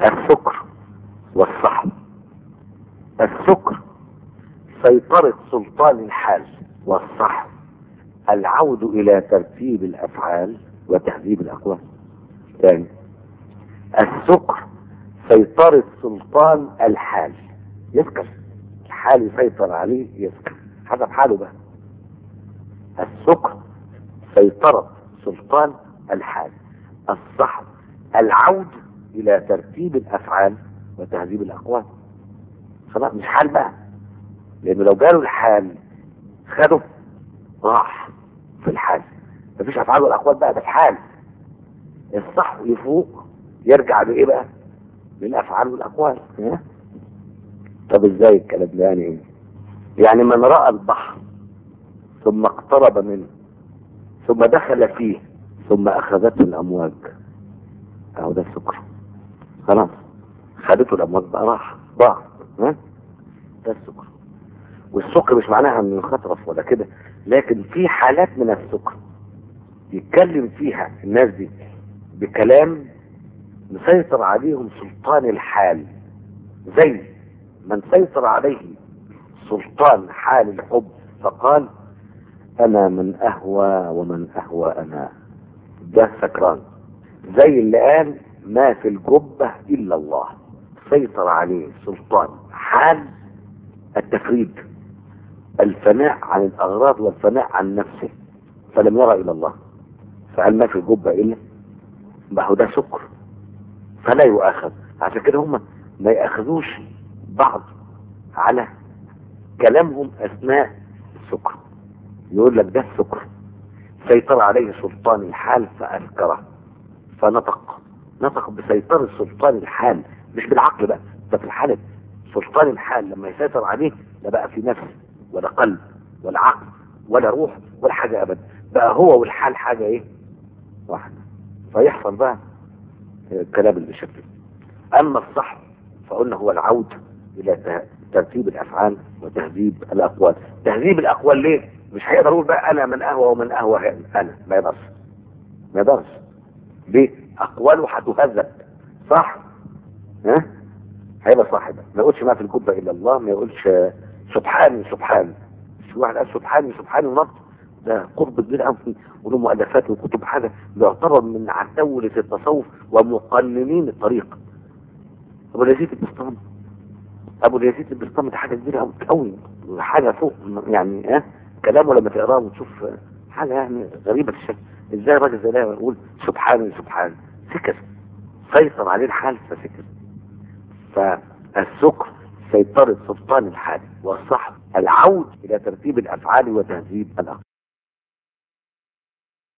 السكر والصحب السكر سيطرة سلطان الحال والصحب العود الى ترتيب الافعال وتهذيب الاقوال ثاني السكر سيطرة سلطان الحال يسكر الحال يسيطر عليه يسكر حسب حاله بقى السكر سيطرة سلطان الحال الصحب العود الى ترتيب الافعال وتهذيب الاقوال خلاص مش حال بقى لانه لو جاله الحال خده راح في الحال مفيش افعال ولا اقوال بقى ده الحال الصح يفوق يرجع بايه بقى للافعال والاقوال ها؟ طب ازاي الكلام ده يعني ايه يعني من راى البحر ثم اقترب منه ثم دخل فيه ثم اخذته الامواج اهو ده السكر خلاص خدته الامواج بقى راح ضاع ها ده السكر والسكر مش معناها انه يخطرف ولا كده لكن في حالات من السكر يتكلم فيها الناس دي بكلام مسيطر عليهم سلطان الحال زي من سيطر عليه سلطان حال الحب فقال انا من اهوى ومن اهوى انا ده سكران زي اللي قال ما في الجبة الا الله سيطر عليه سلطان حال التفريد الفناء عن الاغراض والفناء عن نفسه فلم يرى الى الله فقال ما في الجبة الا ما هو ده سكر فلا يؤاخذ عشان كده هم ما ياخذوش بعض على كلامهم اثناء السكر يقول لك ده السكر سيطر عليه سلطان الحال فانكره فنطق نطق بسيطرة سلطان الحال مش بالعقل بقى ده في الحالة سلطان الحال لما يسيطر عليه لا بقى في نفس ولا قلب ولا عقل ولا روح ولا حاجة ابدا بقى هو والحال حاجة ايه واحدة فيحصل بقى الكلام اللي بشكل اما الصح فقلنا هو العود الى ترتيب الافعال وتهذيب الاقوال تهذيب الاقوال ليه مش هيقدر يقول بقى انا من اهوى ومن اهوى انا ما يقدرش ما يقدرش ليه اقواله هتهذب صح ها هيبقى صح ده ما يقولش ما في الجبة الا الله ما يقولش سبحاني سبحاني مش واحد قال سبحاني سبحاني ونط ده قرب كبير قوي وله مؤلفات وكتب حاجه يعتبر من عتاولة التصوف ومقننين الطريق ابو اليزيد البسطامي ابو اليزيد البسطامي ده حاجه كبيره قوي قوي حاجه فوق يعني ها كلامه لما تقراه وتشوف حاجه يعني غريبه الشكل ازاي الراجل زي ده يقول سبحاني سبحاني سكر سيطر عليه الحال فسكر فالسكر سيطرة سلطان الحال والصحب العود الى ترتيب الافعال وتهذيب الاقوال